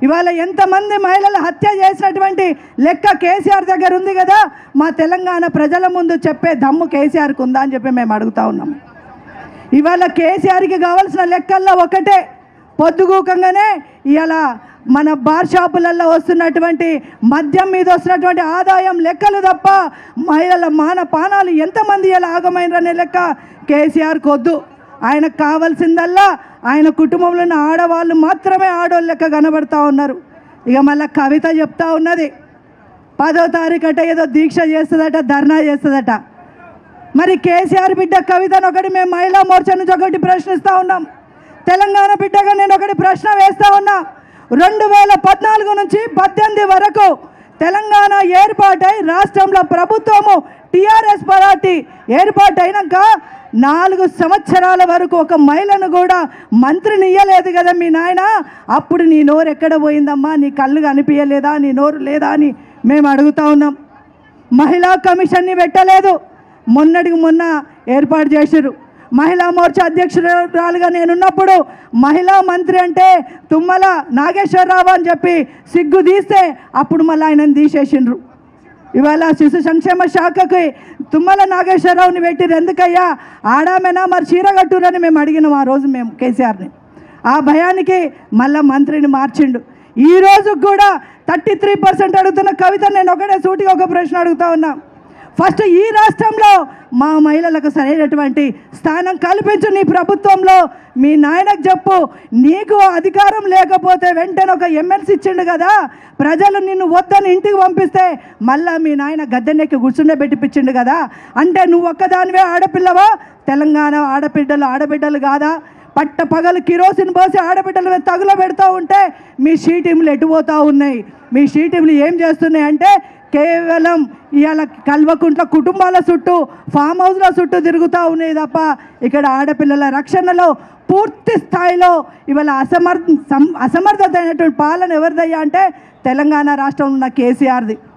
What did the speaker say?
ఇవాళ ఎంతమంది మహిళలు హత్య చేసినటువంటి లెక్క కేసీఆర్ దగ్గర ఉంది కదా మా తెలంగాణ ప్రజల ముందు చెప్పే దమ్ము కేసీఆర్కి ఉందా అని చెప్పి మేము అడుగుతా ఉన్నాం ఇవాళ కేసీఆర్కి కావాల్సిన లెక్కల్లో ఒకటే పొద్దుగూకంగానే ఇవాళ మన బార్ షాపులలో వస్తున్నటువంటి మద్యం మీద వస్తున్నటువంటి ఆదాయం లెక్కలు తప్ప మహిళల మాన పానాలు ఎంతమంది ఇలా ఆగమైనరనే లెక్క కేసీఆర్కి వద్దు ఆయనకు కావాల్సిందల్లా ఆయన కుటుంబంలో ఉన్న ఆడవాళ్ళు మాత్రమే ఆడవాళ్ళ లెక్క కనబడతా ఉన్నారు ఇక మళ్ళీ కవిత చెప్తా ఉన్నది పదో తారీఖు అట ఏదో దీక్ష చేస్తుందట ధర్నా చేస్తుందట మరి కేసీఆర్ బిడ్డ కవితను ఒకటి మేము మహిళా మోర్చా నుంచి ఒకటి ప్రశ్నిస్తూ ఉన్నాం తెలంగాణ బిడ్డగా నేను ఒకటి ప్రశ్న వేస్తా ఉన్నా రెండు వేల పద్నాలుగు నుంచి పద్దెనిమిది వరకు తెలంగాణ ఏర్పాటై రాష్ట్రంలో ప్రభుత్వము టీఆర్ఎస్ పార్టీ ఏర్పాటైనాక నాలుగు సంవత్సరాల వరకు ఒక మహిళను కూడా మంత్రిని ఇయ్యలేదు కదా మీ నాయన అప్పుడు నీ నోరు ఎక్కడ పోయిందమ్మా నీ కళ్ళు కనిపించలేదా నీ నోరు లేదా అని మేము అడుగుతా ఉన్నాం మహిళా కమిషన్ని పెట్టలేదు మొన్నటికి మొన్న ఏర్పాటు చేశారు మహిళా మోర్చా అధ్యక్షురాలుగా నేనున్నప్పుడు మహిళా మంత్రి అంటే తుమ్మల నాగేశ్వరరావు అని చెప్పి సిగ్గు తీస్తే అప్పుడు మళ్ళీ ఆయనను తీసేసిండ్రు ఇవాళ శిశు సంక్షేమ శాఖకి తుమ్మల నాగేశ్వరరావుని పెట్టిరు ఎందుకయ్యా ఆడామెనా మరి చీర కట్టురని మేము అడిగినాం ఆ రోజు మేము కేసీఆర్ని ఆ భయానికి మళ్ళా మంత్రిని మార్చిండు ఈ రోజు కూడా థర్టీ త్రీ పర్సెంట్ అడుగుతున్న కవిత నేను ఒకటే సూటిగా ఒక ప్రశ్న అడుగుతా ఉన్నా ఫస్ట్ ఈ రాష్ట్రంలో మా మహిళలకు సరైనటువంటి స్థానం కల్పించు నీ ప్రభుత్వంలో మీ నాయనకు చెప్పు నీకు అధికారం లేకపోతే వెంటనే ఒక ఎమ్మెల్సీ ఇచ్చిండు కదా ప్రజలు నిన్ను వద్దని ఇంటికి పంపిస్తే మళ్ళా మీ నాయన గద్దెనెక్కి కూర్చుండే పెట్టిపించిండు కదా అంటే నువ్వు ఒక్కదానివే ఆడపిల్లవా తెలంగాణ ఆడబిడ్డలు ఆడబిడ్డలు కాదా పట్ట పగలు కిరోసిన్ పోసి ఆడబిడ్డల మీద తగుల పెడతా ఉంటే మీ షీటీములు ఎటుపోతూ ఉన్నాయి మీ షీటీములు ఏం చేస్తున్నాయి అంటే కేవలం ఇవాళ కల్వకుంట్ల కుటుంబాల చుట్టూ ఫామ్ హౌస్ల చుట్టూ తిరుగుతూ ఉన్నాయి తప్ప ఇక్కడ ఆడపిల్లల రక్షణలో పూర్తి స్థాయిలో ఇవాళ అసమర్థ సం- అసమర్థత అయినటువంటి పాలన ఎవరిదయ్యా అంటే తెలంగాణ రాష్ట్రంలో ఉన్న కేసీఆర్ది